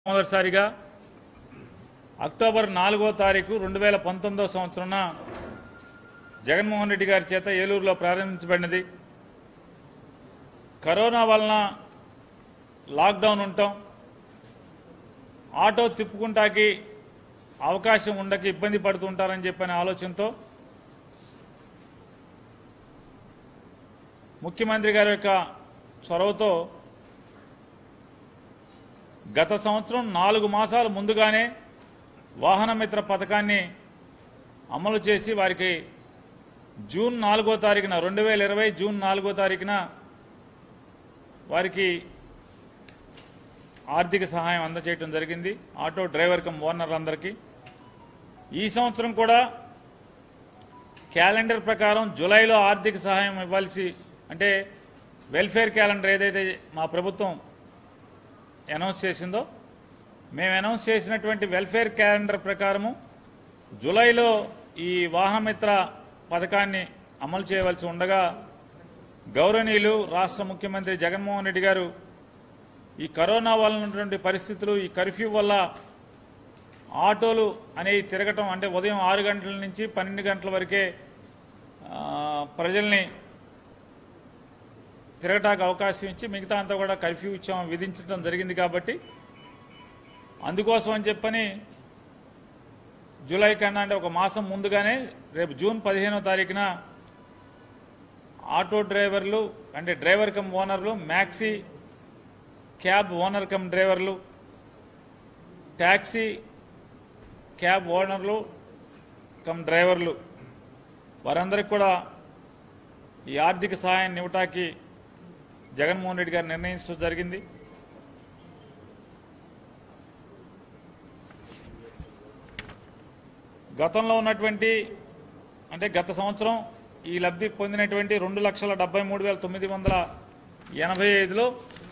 మొదటిసారిగా అక్టోబర్ నాలుగో తారీఖు రెండు వేల పంతొమ్మిదో సంవత్సరాన జగన్మోహన్ రెడ్డి గారి చేత ఏలూరులో ప్రారంభించబడినది కరోనా వలన లాక్డౌన్ ఉండటం ఆటో తిప్పుకుంటాకి అవకాశం ఉండక ఇబ్బంది పడుతుంటారని చెప్పిన ఆలోచనతో ముఖ్యమంత్రి గారి యొక్క చొరవతో గత సంవత్సరం నాలుగు మాసాల ముందుగానే వాహన మిత్ర పథకాన్ని అమలు చేసి వారికి జూన్ నాలుగో తారీఖున రెండు వేల ఇరవై జూన్ నాలుగో తారీఖున వారికి ఆర్థిక సహాయం అందచేయటం జరిగింది ఆటో డ్రైవర్ కమ్ ఓనర్లందరికీ ఈ సంవత్సరం కూడా క్యాలెండర్ ప్రకారం జూలైలో ఆర్థిక సహాయం ఇవ్వాల్సి అంటే వెల్ఫేర్ క్యాలెండర్ ఏదైతే మా ప్రభుత్వం అనౌన్స్ చేసిందో మేము అనౌన్స్ చేసినటువంటి వెల్ఫేర్ క్యాలెండర్ ప్రకారము జూలైలో ఈ వాహనమిత్ర పథకాన్ని అమలు చేయవలసి ఉండగా గౌరవనీయులు రాష్ట్ర ముఖ్యమంత్రి జగన్మోహన్ రెడ్డి గారు ఈ కరోనా వల్ల ఉన్నటువంటి పరిస్థితులు ఈ కర్ఫ్యూ వల్ల ఆటోలు అనేవి తిరగటం అంటే ఉదయం ఆరు గంటల నుంచి పన్నెండు గంటల వరకే ఆ, ప్రజల్ని తిరగటానికి అవకాశం ఇచ్చి మిగతా అంతా కూడా కర్ఫ్యూ ఇచ్చాం విధించడం జరిగింది కాబట్టి అందుకోసం అని చెప్పని జూలై కన్నా అంటే ఒక మాసం ముందుగానే రేపు జూన్ పదిహేనో తారీఖున ఆటో డ్రైవర్లు అంటే డ్రైవర్ కమ్ ఓనర్లు మ్యాక్సీ క్యాబ్ ఓనర్ కమ్ డ్రైవర్లు ట్యాక్సీ క్యాబ్ ఓనర్లు కమ్ డ్రైవర్లు వారందరికీ కూడా ఈ ఆర్థిక సహాయాన్ని ఇవ్వటానికి జగన్మోహన్ రెడ్డి గారు నిర్ణయించడం జరిగింది గతంలో ఉన్నటువంటి అంటే గత సంవత్సరం ఈ లబ్ధి పొందినటువంటి రెండు లక్షల డెబ్బై మూడు వేల తొమ్మిది వందల ఎనభై ఐదులో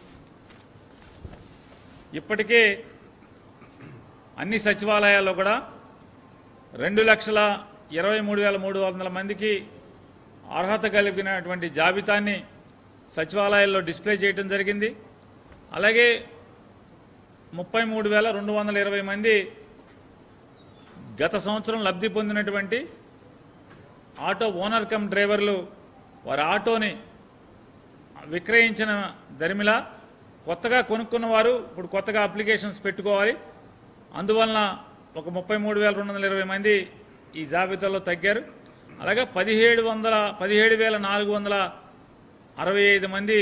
ఇప్పటికే అన్ని సచివాలయాల్లో కూడా రెండు లక్షల ఇరవై మూడు వేల మూడు వందల మందికి అర్హత కలిగినటువంటి జాబితాని సచివాలయాల్లో డిస్ప్లే చేయడం జరిగింది అలాగే ముప్పై మూడు వేల రెండు వందల ఇరవై మంది గత సంవత్సరం లబ్ధి పొందినటువంటి ఆటో ఓనర్ కమ్ డ్రైవర్లు వారి ఆటోని విక్రయించిన దరిమిలా కొత్తగా కొనుక్కున్న వారు ఇప్పుడు కొత్తగా అప్లికేషన్స్ పెట్టుకోవాలి అందువలన ఒక ముప్పై మూడు వేల రెండు వందల ఇరవై మంది ఈ జాబితాలో తగ్గారు అలాగే పదిహేడు వందల పదిహేడు వేల నాలుగు వందల అరవై ఐదు మంది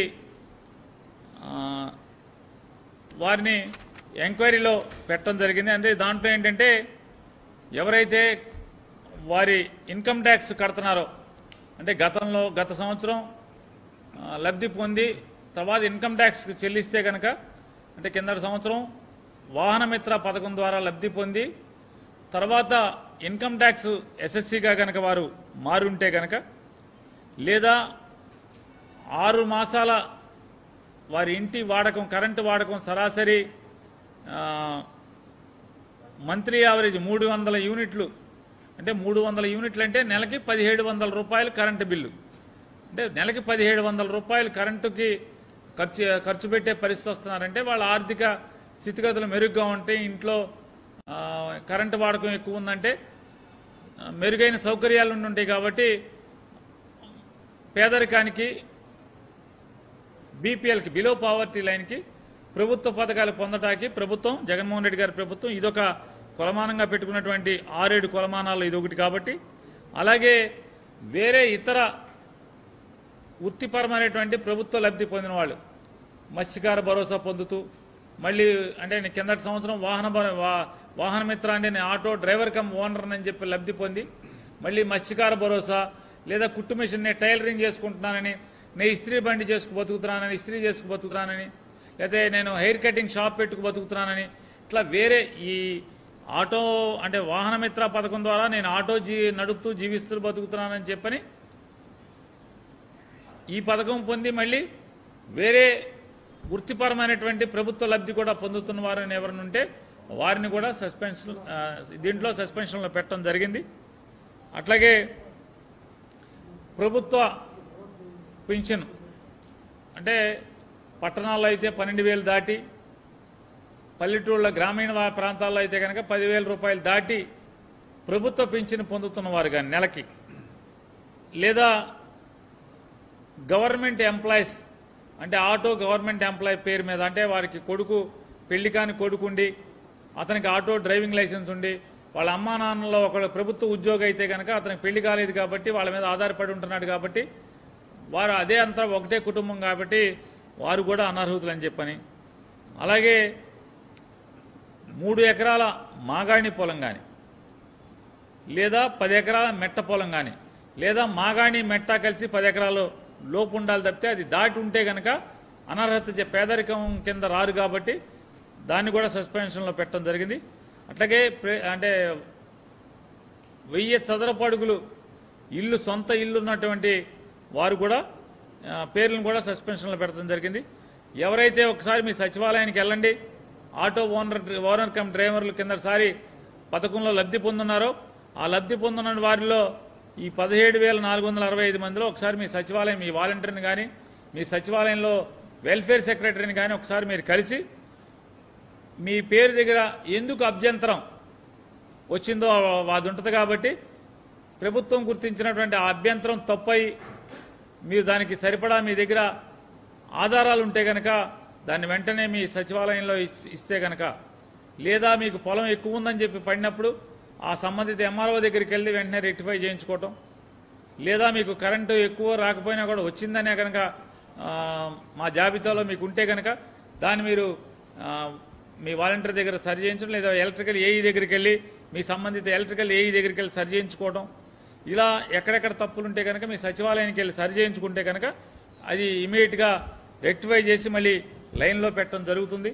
ఆ, వారిని ఎంక్వైరీలో పెట్టడం జరిగింది అంటే దాంట్లో ఏంటంటే ఎవరైతే వారి ఇన్కమ్ ట్యాక్స్ కడుతున్నారో అంటే గతంలో గత సంవత్సరం ఆ, లబ్ధి పొంది తర్వాత ఇన్కమ్ ట్యాక్స్ చెల్లిస్తే కనుక అంటే కింద సంవత్సరం వాహనమిత్ర పథకం ద్వారా లబ్ధి పొంది తర్వాత ఇన్కమ్ ట్యాక్స్ ఎస్ఎస్సిగా కనుక వారు మారుంటే కనుక లేదా ఆరు మాసాల వారి ఇంటి వాడకం కరెంటు వాడకం సరాసరి ఆ, మంత్లీ యావరేజ్ మూడు వందల యూనిట్లు అంటే మూడు వందల యూనిట్లు అంటే నెలకి పదిహేడు వందల రూపాయలు కరెంటు బిల్లు అంటే నెలకి పదిహేడు వందల రూపాయలు కరెంటుకి ఖర్చు ఖర్చు పెట్టే పరిస్థితి వస్తున్నారంటే వాళ్ళ ఆర్థిక స్థితిగతులు మెరుగ్గా ఉంటే ఇంట్లో ఆ, కరెంటు వాడకం ఎక్కువ ఉందంటే ఆ, మెరుగైన సౌకర్యాలు ఉండి ఉంటాయి కాబట్టి పేదరికానికి బీపీఎల్కి బిలో పావర్టీ లైన్కి ప్రభుత్వ పథకాలు పొందటానికి ప్రభుత్వం జగన్మోహన్ రెడ్డి గారి ప్రభుత్వం ఇదొక కొలమానంగా పెట్టుకున్నటువంటి ఆరేడు కొలమానాల్లో ఇది ఒకటి కాబట్టి అలాగే వేరే ఇతర వృత్తిపరమైనటువంటి ప్రభుత్వ లబ్ధి పొందిన వాళ్ళు మత్స్యకార భరోసా పొందుతూ మళ్ళీ అంటే నేను కిందటి సంవత్సరం వాహన భ- వా- వాహన మిత్ర అంటే నేను ఆటో డ్రైవర్ కమ్ ఓనర్ అని చెప్పి లబ్ధి పొంది మళ్ళీ మత్స్యకార భరోసా లేదా కుట్టు మిషన్ నేను టైలరింగ్ చేసుకుంటున్నానని నేను ఇస్త్రీ బండి చేసుకు బతుకుతున్నానని ఇస్త్రీ చేసుకు బతుకుతున్నానని లేకపోతే నేను హెయిర్ కటింగ్ షాప్ పెట్టుకు బతుకుతున్నానని ఇట్లా వేరే ఈ ఆటో అంటే వాహన మిత్ర పథకం ద్వారా నేను ఆటో జీ నడుపుతూ జీవిస్తూ బతుకుతున్నానని చెప్పని ఈ పథకం పొంది మళ్ళీ వేరే వృత్తిపరమైనటువంటి ప్రభుత్వ లబ్ధి కూడా పొందుతున్న వారిని ఎవరైనా ఉంటే వారిని కూడా సస్పెన్షన్ ఆ, దీంట్లో సస్పెన్షన్లో పెట్టడం జరిగింది అట్లాగే ప్రభుత్వ పింఛన్ అంటే పట్టణాల్లో అయితే పన్నెండు వేలు దాటి పల్లెటూళ్ళ గ్రామీణ వా- ప్రాంతాల్లో అయితే కనుక పదివేల రూపాయలు దాటి ప్రభుత్వ పింఛను పొందుతున్న వారు కానీ నెలకి లేదా గవర్నమెంట్ ఎంప్లాయీస్ అంటే ఆటో గవర్నమెంట్ ఎంప్లాయీ పేరు మీద అంటే వారికి కొడుకు పెళ్లి కాని కొడుకుండి అతనికి ఆటో డ్రైవింగ్ లైసెన్స్ ఉండి వాళ్ళ అమ్మా నాన్నలో ఒకళ్ళు ప్రభుత్వ ఉద్యోగి అయితే కనుక అతనికి పెళ్లి కాలేదు కాబట్టి వాళ్ళ మీద ఆధారపడి ఉంటున్నాడు కాబట్టి వారు అదే అంతా ఒకటే కుటుంబం కాబట్టి వారు కూడా అనర్హుతులు అని చెప్పని అలాగే మూడు ఎకరాల మాగాణి పొలం కానీ లేదా పది ఎకరాల మెట్ట పొలం కానీ లేదా మాగాణి మెట్ట కలిసి పది ఎకరాలు లోపు ఉండాలి తప్పితే అది దాటి ఉంటే గనక అనర్హత చే- పేదరికం కింద రారు కాబట్టి దాన్ని కూడా సస్పెన్షన్లో పెట్టడం జరిగింది అట్లాగే ప్రే- అంటే వెయ్యి చదరపు అడుగులు ఇల్లు సొంత ఇల్లు ఉన్నటువంటి వారు కూడా ఆ, పేర్లను కూడా సస్పెన్షన్లో పెట్టడం జరిగింది ఎవరైతే ఒకసారి మీ సచివాలయానికి వెళ్ళండి ఆటో ఓనర్ ఓనర్ కమ్ డ్రైవర్లు కిందసారి పథకంలో లబ్ధి పొందున్నారో ఆ లబ్ధి పొందిన వారిలో ఈ పదిహేడు వేల నాలుగు వందల అరవై ఐదు మందిలో ఒకసారి మీ సచివాలయం మీ వాలంటీర్ని కానీ మీ సచివాలయంలో వెల్ఫేర్ సెక్రటరీని కానీ ఒకసారి మీరు కలిసి మీ పేరు దగ్గర ఎందుకు అభ్యంతరం వచ్చిందో అది ఉంటుంది కాబట్టి ప్రభుత్వం గుర్తించినటువంటి ఆ అభ్యంతరం తప్పై మీరు దానికి సరిపడా మీ దగ్గర ఆధారాలు ఉంటే గనక దాన్ని వెంటనే మీ సచివాలయంలో ఇచ్- ఇస్తే గనక లేదా మీకు పొలం ఎక్కువ ఉందని చెప్పి పడినప్పుడు ఆ సంబంధిత ఎంఆర్ఓ దగ్గరికి వెళ్ళి వెంటనే రెక్టిఫై చేయించుకోవటం లేదా మీకు కరెంటు ఎక్కువ రాకపోయినా కూడా వచ్చిందనే కనుక ఆ, మా జాబితాలో మీకు ఉంటే కనుక దాన్ని మీరు ఆ, మీ వాలంటీర్ దగ్గర సరి చేయించడం లేదా ఎలక్ట్రికల్ ఏఈ దగ్గరికి వెళ్ళి మీ సంబంధిత ఎలక్ట్రికల్ ఏఈ దగ్గరికి వెళ్ళి సరి చేయించుకోవడం ఇలా ఎక్కడెక్కడ తప్పులు ఉంటే కనుక మీ సచివాలయానికి వెళ్ళి సరి చేయించుకుంటే కనుక అది ఇమీడియట్గా రెక్టిఫై చేసి మళ్ళీ లైన్లో పెట్టడం జరుగుతుంది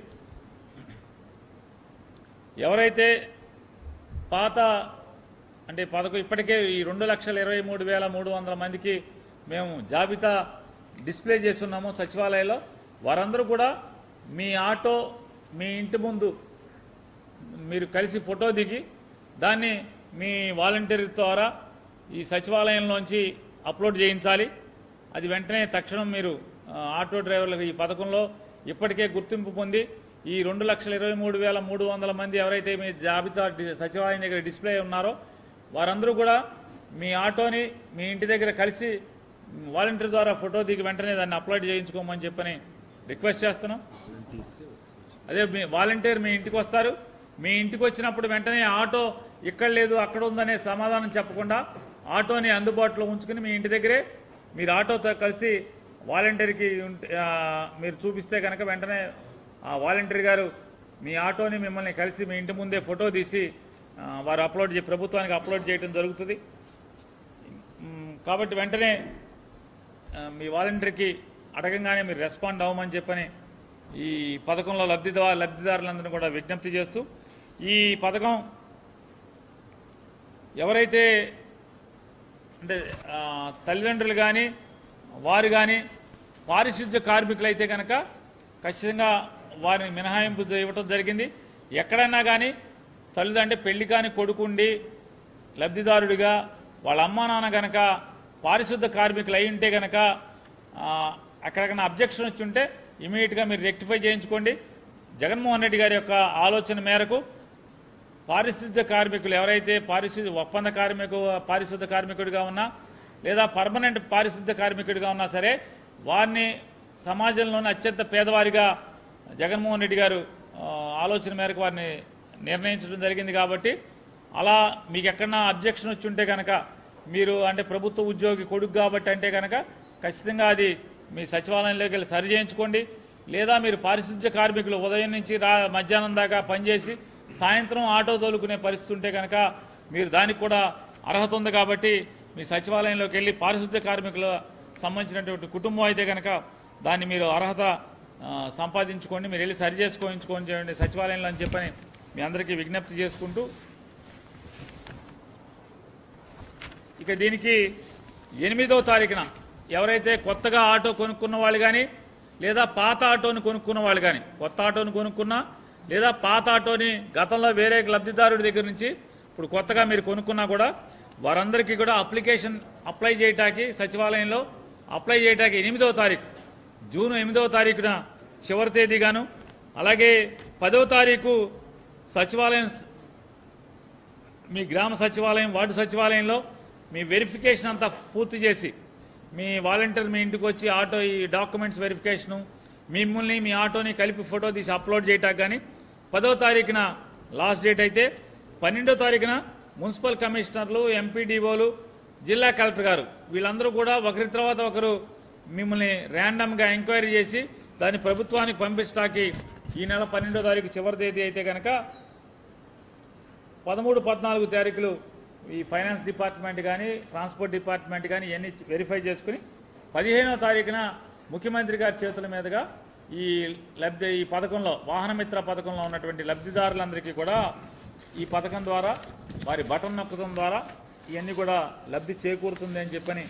ఎవరైతే పాత అంటే పదకొ ఇప్పటికే ఈ రెండు లక్షల ఇరవై మూడు వేల మూడు వందల మందికి మేము జాబితా డిస్ప్లే చేస్తున్నాము సచివాలయంలో వారందరూ కూడా మీ ఆటో మీ ఇంటి ముందు మీరు కలిసి ఫోటో దిగి దాన్ని మీ వాలంటీర్ ద్వారా ఈ సచివాలయంలోంచి అప్లోడ్ చేయించాలి అది వెంటనే తక్షణం మీరు ఆ, ఆటో డ్రైవర్లకు ఈ పథకంలో ఇప్పటికే గుర్తింపు పొంది ఈ రెండు లక్షల ఇరవై మూడు వేల మూడు వందల మంది ఎవరైతే మీ జాబితా డి- సచివాలయం దగ్గర డిస్ప్లే ఉన్నారో వారందరూ కూడా మీ ఆటోని మీ ఇంటి దగ్గర కలిసి వాలంటీర్ ద్వారా ఫోటో దిగి వెంటనే దాన్ని అప్లోడ్ చేయించుకోమని చెప్పని రిక్వెస్ట్ చేస్తున్నాం అదే మీ వాలంటీర్ మీ ఇంటికి వస్తారు మీ ఇంటికి వచ్చినప్పుడు వెంటనే ఆటో ఇక్కడ లేదు అక్కడ ఉందనే సమాధానం చెప్పకుండా ఆటోని అందుబాటులో ఉంచుకుని మీ ఇంటి దగ్గరే మీరు ఆటోతో కలిసి వాలంటీర్కి ఉంటే- ఆ, మీరు చూపిస్తే కనుక వెంటనే ఆ వాలంటీర్ గారు మీ ఆటోని మిమ్మల్ని కలిసి మీ ఇంటి ముందే ఫోటో తీసి ఆ, వారు అప్లోడ్ చే ప్రభుత్వానికి అప్లోడ్ చేయడం జరుగుతుంది మ్, కాబట్టి వెంటనే ఆ, మీ వాలంటీర్కి అడగంగానే మీరు రెస్పాండ్ అవ్వమని చెప్పని ఈ పథకంలో లబ్ధిదా లబ్ధిదారులందరినీ కూడా విజ్ఞప్తి చేస్తూ ఈ పథకం ఎవరైతే అంటే ఆ, తల్లిదండ్రులు కానీ వారు కానీ పారిశుద్ధ్య కార్మికులు అయితే కనుక ఖచ్చితంగా వారిని మినహాయింపు ఇవ్వటం జరిగింది ఎక్కడైనా కానీ తల్లిదండ్రులు అంటే పెళ్లి కాని కొడుకుండి లబ్ధిదారుడిగా వాళ్ళ అమ్మా నాన్న గనక పారిశుద్ధ కార్మికులు అయి ఉంటే గనక ఆ, అక్కడికైనా అబ్జెక్షన్ వచ్చి ఉంటే ఇమీడియట్గా మీరు రెక్టిఫై చేయించుకోండి జగన్మోహన్ రెడ్డి గారి యొక్క ఆలోచన మేరకు పారిశుద్ధ్య కార్మికులు ఎవరైతే పారిశుద్ధ్య ఒప్పంద కార్మికు పారిశుద్ధ కార్మికుడిగా ఉన్నా లేదా పర్మనెంట్ పారిశుద్ధ కార్మికుడిగా ఉన్నా సరే వారిని సమాజంలోని అత్యంత పేదవారిగా జగన్మోహన్ రెడ్డి గారు ఆ, ఆలోచన మేరకు వారిని నిర్ణయించడం జరిగింది కాబట్టి అలా మీకు ఎక్కడన్నా అబ్జెక్షన్ వచ్చి ఉంటే కనుక మీరు అంటే ప్రభుత్వ ఉద్యోగి కొడుకు కాబట్టి అంటే కనుక ఖచ్చితంగా అది మీ సచివాలయంలోకి వెళ్ళి సరి చేయించుకోండి లేదా మీరు పారిశుద్ధ్య కార్మికులు ఉదయం నుంచి రా మధ్యాహ్నం దాకా పనిచేసి సాయంత్రం ఆటో తోలుకునే పరిస్థితి ఉంటే కనుక మీరు దానికి కూడా అర్హత ఉంది కాబట్టి మీ సచివాలయంలోకి వెళ్ళి పారిశుద్ధ్య కార్మికుల సంబంధించినటువంటి కుటుంబం అయితే కనుక దాన్ని మీరు అర్హత ఆ, సంపాదించుకోండి మీరు వెళ్ళి సరి చేసుకోయించుకోండి చేయండి సచివాలయంలో అని చెప్పని మీ అందరికీ విజ్ఞప్తి చేసుకుంటూ ఇక దీనికి ఎనిమిదో తారీఖున ఎవరైతే కొత్తగా ఆటో కొనుక్కున్న వాళ్ళు కానీ లేదా పాత ఆటోని కొనుక్కున్న వాళ్ళు కానీ కొత్త ఆటోని కొనుక్కున్నా లేదా పాత ఆటోని గతంలో వేరే లబ్ధిదారుడి దగ్గర నుంచి ఇప్పుడు కొత్తగా మీరు కొనుక్కున్నా కూడా వారందరికీ కూడా అప్లికేషన్ అప్లై చేయటానికి సచివాలయంలో అప్లై చేయటానికి ఎనిమిదవ తారీఖు జూన్ ఎనిమిదవ తారీఖున చివరి తేదీగాను అలాగే పదవ తారీఖు సచివాలయం మీ గ్రామ సచివాలయం వార్డు సచివాలయంలో మీ వెరిఫికేషన్ అంతా పూర్తి చేసి మీ వాలంటీర్ మీ ఇంటికి వచ్చి ఆటో ఈ డాక్యుమెంట్స్ వెరిఫికేషను మిమ్మల్ని మీ ఆటోని కలిపి ఫోటో తీసి అప్లోడ్ చేయటానికి కానీ పదో తారీఖున లాస్ట్ డేట్ అయితే పన్నెండో తారీఖున మున్సిపల్ కమిషనర్లు ఎంపీడీఓలు జిల్లా కలెక్టర్ గారు వీళ్ళందరూ కూడా ఒకరి తర్వాత ఒకరు మిమ్మల్ని ర్యాండమ్గా ఎంక్వైరీ చేసి దాన్ని ప్రభుత్వానికి పంపించడానికి ఈ నెల పన్నెండో తారీఖు చివరి తేదీ అయితే కనుక పదమూడు పద్నాలుగు తారీఖులు ఈ ఫైనాన్స్ డిపార్ట్మెంట్ కానీ ట్రాన్స్పోర్ట్ డిపార్ట్మెంట్ కానీ ఇవన్నీ వెరిఫై చేసుకుని పదిహేనో తారీఖున ముఖ్యమంత్రి గారి చేతుల మీదుగా ఈ లబ్ధి ఈ పథకంలో వాహనమిత్ర పథకంలో ఉన్నటువంటి లబ్ధిదారులందరికీ కూడా ఈ పథకం ద్వారా వారి బటన్ నొక్కడం ద్వారా ఇవన్నీ కూడా లబ్ధి చేకూరుతుంది అని చెప్పని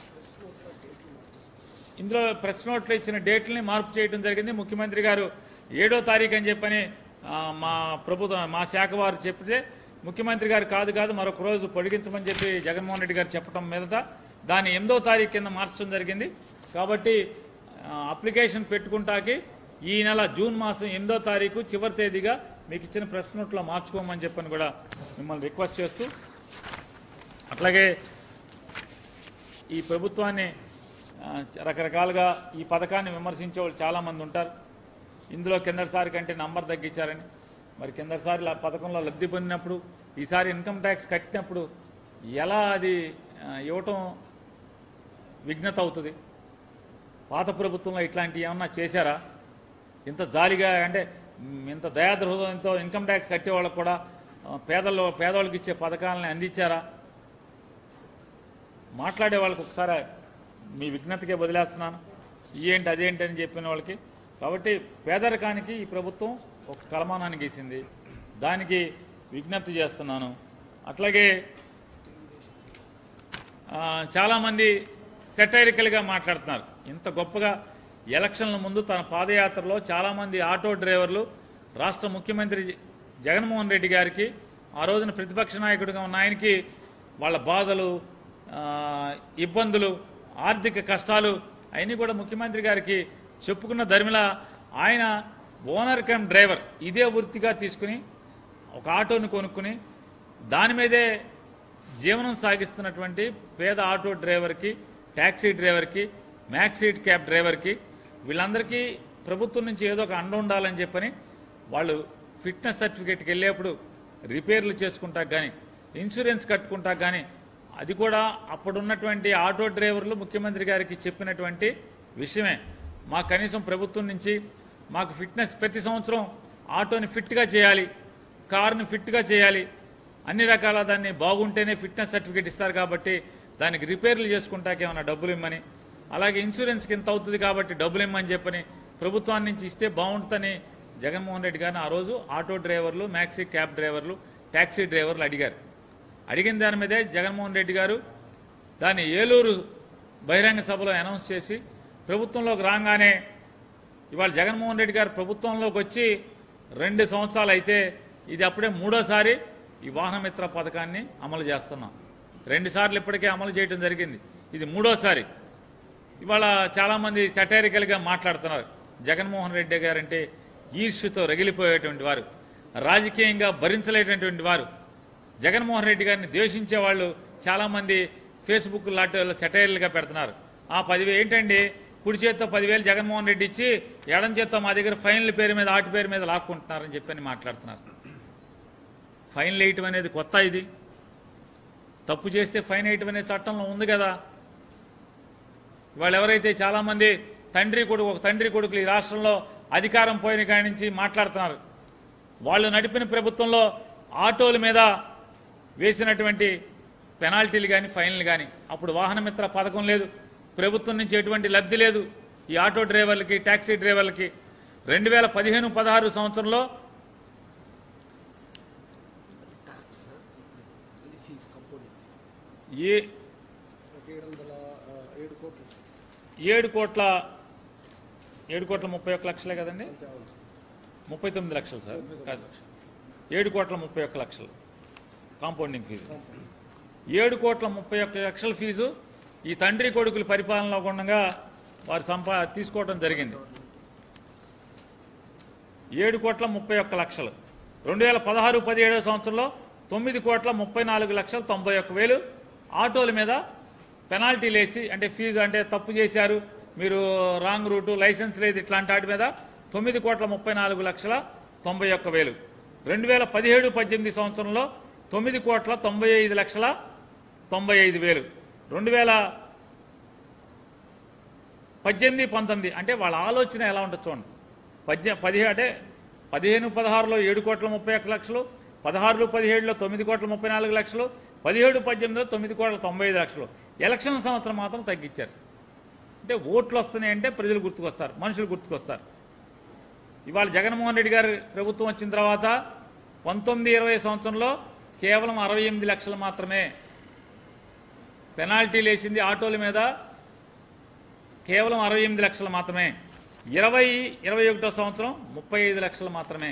ఇందులో ప్రెస్ నోట్లో ఇచ్చిన డేట్లని మార్పు చేయడం జరిగింది ముఖ్యమంత్రి గారు ఏడో తారీఖు అని చెప్పని ఆ, మా ప్రభుత్వం మా శాఖ వారు చెప్తే ముఖ్యమంత్రి గారు కాదు కాదు మరొక రోజు పొడిగించమని చెప్పి జగన్మోహన్ రెడ్డి గారు చెప్పడం మీదట దాన్ని ఎనిమిదో తారీఖు కింద మార్చడం జరిగింది కాబట్టి ఆ, అప్లికేషన్ పెట్టుకుంటాకి ఈ నెల జూన్ మాసం ఎనిమిదో తారీఖు చివరి తేదీగా మీకు ఇచ్చిన ప్రెస్ నోట్లో మార్చుకోమని చెప్పని కూడా మిమ్మల్ని రిక్వెస్ట్ చేస్తూ అట్లాగే ఈ ప్రభుత్వాన్ని ఆ, రకరకాలుగా ఈ పథకాన్ని విమర్శించే వాళ్ళు చాలామంది ఉంటారు ఇందులో కిందటిసారి కంటే నంబర్ తగ్గించారని మరి కిందటిసారి లా- పథకంలో లబ్ధి పొందినప్పుడు ఈసారి ఇన్కమ్ ట్యాక్స్ కట్టినప్పుడు ఎలా అది ఆ, ఇవ్వటం విఘ్నత అవుతుంది పాత ప్రభుత్వంలో ఇట్లాంటివి ఏమన్నా చేశారా ఇంత జాలిగా అంటే మ్, ఇంత దయాద్ర హృదయంతో ఇన్కమ్ ట్యాక్స్ కట్టే వాళ్ళకు కూడా ఆ, పేదల్లో పేదవాళ్ళకి ఇచ్చే పథకాలని అందించారా మాట్లాడే వాళ్ళకి ఒకసారి మీ విజ్ఞతకే వదిలేస్తున్నాను ఏంటి అదేంటి అని చెప్పిన వాళ్ళకి కాబట్టి పేదరికానికి ఈ ప్రభుత్వం ఒక కలమానాన్ని గీసింది దానికి విజ్ఞప్తి చేస్తున్నాను అట్లాగే ఆ, చాలామంది సెటైరికల్గా మాట్లాడుతున్నారు ఇంత గొప్పగా ఎలక్షన్ల ముందు తన పాదయాత్రలో చాలామంది ఆటో డ్రైవర్లు రాష్ట్ర ముఖ్యమంత్రి జగన్మోహన్ రెడ్డి గారికి ఆ రోజున ప్రతిపక్ష నాయకుడిగా ఉన్న ఆయనకి వాళ్ళ బాధలు ఆ, ఇబ్బందులు ఆర్థిక కష్టాలు అవన్నీ కూడా ముఖ్యమంత్రి గారికి చెప్పుకున్న ధర్మిలా ఆయన ఓనర్ కమ్ డ్రైవర్ ఇదే వృత్తిగా తీసుకుని ఒక ఆటోని కొనుక్కుని దాని మీదే జీవనం సాగిస్తున్నటువంటి పేద ఆటో డ్రైవర్కి ట్యాక్సీ డ్రైవర్కి మ్యాక్సీట్ క్యాబ్ డ్రైవర్కి వీళ్ళందరికీ ప్రభుత్వం నుంచి ఏదో ఒక అండ ఉండాలని చెప్పని వాళ్ళు ఫిట్నెస్ సర్టిఫికేట్కి వెళ్ళేప్పుడు రిపేర్లు చేసుకుంటా కానీ ఇన్సూరెన్స్ కట్టుకుంటా కానీ అది కూడా అప్పుడున్నటువంటి ఆటో డ్రైవర్లు ముఖ్యమంత్రి గారికి చెప్పినటువంటి విషయమే మా కనీసం ప్రభుత్వం నుంచి మాకు ఫిట్నెస్ ప్రతి సంవత్సరం ఆటోని ఫిట్గా చేయాలి కారుని ఫిట్గా చేయాలి అన్ని రకాల దాన్ని బాగుంటేనే ఫిట్నెస్ సర్టిఫికేట్ ఇస్తారు కాబట్టి దానికి రిపేర్లు చేసుకుంటాకి ఏమైనా డబ్బులు ఇమ్మని అలాగే ఇన్సూరెన్స్కి ఎంత అవుతుంది కాబట్టి డబ్బులు ఇమ్మని చెప్పని ప్రభుత్వాన్ని నుంచి ఇస్తే బాగుంటుందని జగన్మోహన్ రెడ్డి గారిని ఆ రోజు ఆటో డ్రైవర్లు మ్యాక్సీ క్యాబ్ డ్రైవర్లు ట్యాక్సీ డ్రైవర్లు అడిగారు అడిగిన దాని మీదే జగన్మోహన్ రెడ్డి గారు దాన్ని ఏలూరు బహిరంగ సభలో అనౌన్స్ చేసి ప్రభుత్వంలోకి రాగానే ఇవాళ జగన్మోహన్ రెడ్డి గారు ప్రభుత్వంలోకి వచ్చి రెండు సంవత్సరాలు అయితే ఇది అప్పుడే మూడోసారి ఈ వాహనమిత్ర పథకాన్ని అమలు చేస్తున్నాం రెండు సార్లు ఇప్పటికే అమలు చేయడం జరిగింది ఇది మూడోసారి ఇవాళ చాలామంది సెటైరికల్గా మాట్లాడుతున్నారు జగన్మోహన్ రెడ్డి గారంటే ఈర్ష్యతో రగిలిపోయేటువంటి వారు రాజకీయంగా భరించలేటువంటి వారు జగన్మోహన్ రెడ్డి గారిని ద్వేషించే వాళ్ళు చాలామంది ఫేస్బుక్ లాంటి సెటైర్లుగా పెడుతున్నారు ఆ పదివేలు ఏంటండి కుడి చేత్తో పదివేలు జగన్మోహన్ రెడ్డి ఇచ్చి ఎడం చేత్తో మా దగ్గర ఫైన్ల పేరు మీద ఆటి పేరు మీద లాక్కుంటున్నారని చెప్పని మాట్లాడుతున్నారు ఫైన్లు వేయటం అనేది కొత్త ఇది తప్పు చేస్తే ఫైన్ వేయటం అనేది చట్టంలో ఉంది కదా వాళ్ళు ఎవరైతే చాలామంది తండ్రి కొడుకు ఒక తండ్రి కొడుకులు ఈ రాష్ట్రంలో అధికారం పోయిన కాడి నుంచి మాట్లాడుతున్నారు వాళ్ళు నడిపిన ప్రభుత్వంలో ఆటోల మీద వేసినటువంటి పెనాల్టీలు కానీ ఫైన్లు కానీ అప్పుడు వాహనమిత్ర పథకం లేదు ప్రభుత్వం నుంచి ఎటువంటి లబ్ధి లేదు ఈ ఆటో డ్రైవర్లకి ట్యాక్సీ డ్రైవర్లకి రెండు వేల పదిహేను పదహారు సంవత్సరంలో ట్యాక్స్ ఇది ఫీజు కంపోనెంట్ ఏ ఒక ఏడు వందల ఆ, ఏడు కోట్లు సార్. ఏడు కోట్ల ఏడు కోట్ల ముప్పై ఒక్క లక్షలే కదండి అంతే అవును సార్. ముప్పై తొమ్మిది లక్షలు సార్ కాదు ఏడు కోట్ల ముప్పై ఒక్క లక్షలు కాంపౌండింగ్ ఫీజు కాంపౌండ్. ఏడు కోట్ల ముప్పై ఒక్క లక్షల ఫీజు ఈ తండ్రి కొడుకుల పరిపాలనలో ఉండగా వారు సంపా తీసుకోవడం జరిగింది ఏడు కోట్ల ముప్పై ఒక్క లక్షలు రెండు వేల పదహారు పదిహేడో సంవత్సరంలో తొమ్మిది కోట్ల ముప్పై నాలుగు లక్షల తొంభై ఒక్క వేలు ఆటోల మీద పెనాల్టీలు వేసి అంటే ఫీజు అంటే తప్పు చేశారు మీరు రాంగ్ రూటు లైసెన్స్ లేదు ఇట్లాంటి వాటి మీద తొమ్మిది కోట్ల ముప్పై నాలుగు లక్షల తొంభై ఒక్క వేలు రెండు వేల పదిహేడు పద్దెనిమిది సంవత్సరంలో తొమ్మిది కోట్ల తొంభై ఐదు లక్షల తొంభై ఐదు వేలు రెండు వేల పద్దెనిమిది పంతొమ్మిది అంటే వాళ్ళ ఆలోచన ఎలా ఉంటుంది చూడండి పద్దె పదిహే అంటే పదిహేను పదహారులో ఏడు కోట్ల ముప్పై ఒక్క లక్షలు పదహారులో పదిహేడులో తొమ్మిది కోట్ల ముప్పై నాలుగు లక్షలు పదిహేడు పద్దెనిమిదిలో తొమ్మిది కోట్ల తొంభై ఐదు లక్షలు ఎలక్షన్ సంవత్సరం మాత్రం తగ్గించారు అంటే ఓట్లు వస్తున్నాయంటే ప్రజలు గుర్తుకొస్తారు మనుషులు గుర్తుకొస్తారు ఇవాళ జగన్మోహన్ రెడ్డి గారు ప్రభుత్వం వచ్చిన తర్వాత పంతొమ్మిది ఇరవై సంవత్సరంలో కేవలం అరవై ఎనిమిది లక్షలు మాత్రమే పెనాల్టీలు వేసింది ఆటోల మీద కేవలం అరవై ఎనిమిది లక్షలు మాత్రమే ఇరవై ఇరవై ఒకటో సంవత్సరం ముప్పై ఐదు లక్షలు మాత్రమే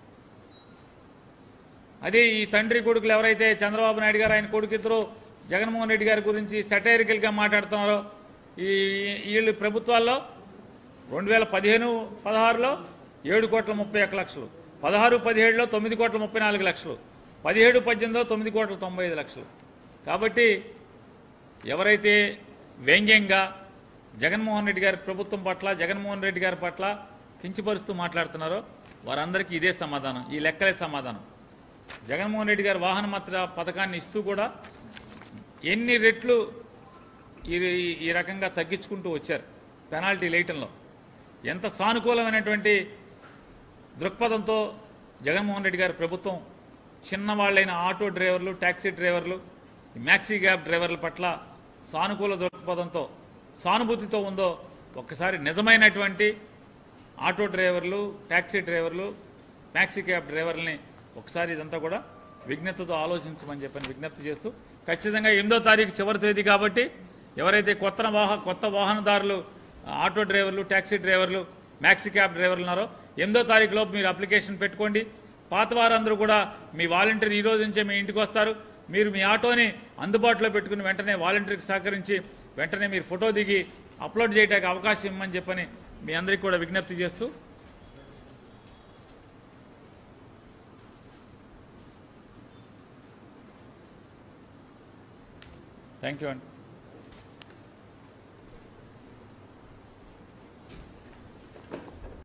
అదే ఈ తండ్రి కొడుకులు ఎవరైతే చంద్రబాబు నాయుడు గారు ఆయన కొడుకు ఇద్దరు జగన్మోహన్ రెడ్డి గారి గురించి satirical గా మాట్లాడుతున్నారో ఈ వీళ్ళు ప్రభుత్వాల్లో రెండు వేల పదిహేను పదహారులో ఏడు కోట్ల ముప్పై ఒక్క లక్షలు పదహారు పదిహేడులో తొమ్మిది కోట్ల ముప్పై నాలుగు లక్షలు పదిహేడు పద్దెనిమిదిలో తొమ్మిది కోట్ల తొంభై ఐదు లక్షలు కాబట్టి ఎవరైతే వ్యంగ్యంగా జగన్మోహన్ రెడ్డి గారి ప్రభుత్వం పట్ల జగన్మోహన్ రెడ్డి గారి పట్ల కించపరుస్తూ మాట్లాడుతున్నారో వారందరికీ ఇదే సమాధానం ఈ లెక్కలే సమాధానం జగన్మోహన్ రెడ్డి గారు వాహన మత్ర పథకాన్ని ఇస్తూ కూడా ఎన్ని రెట్లు ఈ ఈ రకంగా తగ్గించుకుంటూ వచ్చారు పెనాల్టీ లేయటంలో ఎంత సానుకూలమైనటువంటి దృక్పథంతో జగన్మోహన్ రెడ్డి గారి ప్రభుత్వం చిన్నవాళ్ళైన ఆటో డ్రైవర్లు ట్యాక్సీ డ్రైవర్లు ఈ మ్యాక్సీ క్యాబ్ డ్రైవర్ల పట్ల సానుకూల దృక్పథంతో సానుభూతితో ఉందో ఒక్కసారి నిజమైనటువంటి ఆటో డ్రైవర్లు ట్యాక్సీ డ్రైవర్లు మ్యాక్సీ క్యాబ్ డ్రైవర్లని ఒకసారి ఇదంతా కూడా విజ్ఞతతో ఆలోచించమని చెప్పని విజ్ఞప్తి చేస్తూ ఖచ్చితంగా ఎనిమిదో తారీఖు చివరి తేదీ కాబట్టి ఎవరైతే కొత్త వాహ కొత్త వాహనదారులు ఆటో డ్రైవర్లు ట్యాక్సీ డ్రైవర్లు మ్యాక్సీ క్యాబ్ డ్రైవర్లు ఉన్నారో ఎనిమిదో తారీఖు లోపు మీరు అప్లికేషన్ పెట్టుకోండి పాత వారందరూ కూడా మీ వాలంటీర్ ఈ రోజు నుంచే మీ ఇంటికి వస్తారు మీరు మీ ఆటోని అందుబాటులో పెట్టుకుని వెంటనే వాలంటీర్కి సహకరించి వెంటనే మీరు ఫోటో దిగి అప్లోడ్ చేయడానికి అవకాశం ఇవ్వమని చెప్పని మీ అందరికీ కూడా విజ్ఞప్తి చేస్తూ థ్యాంక్ యూ అండి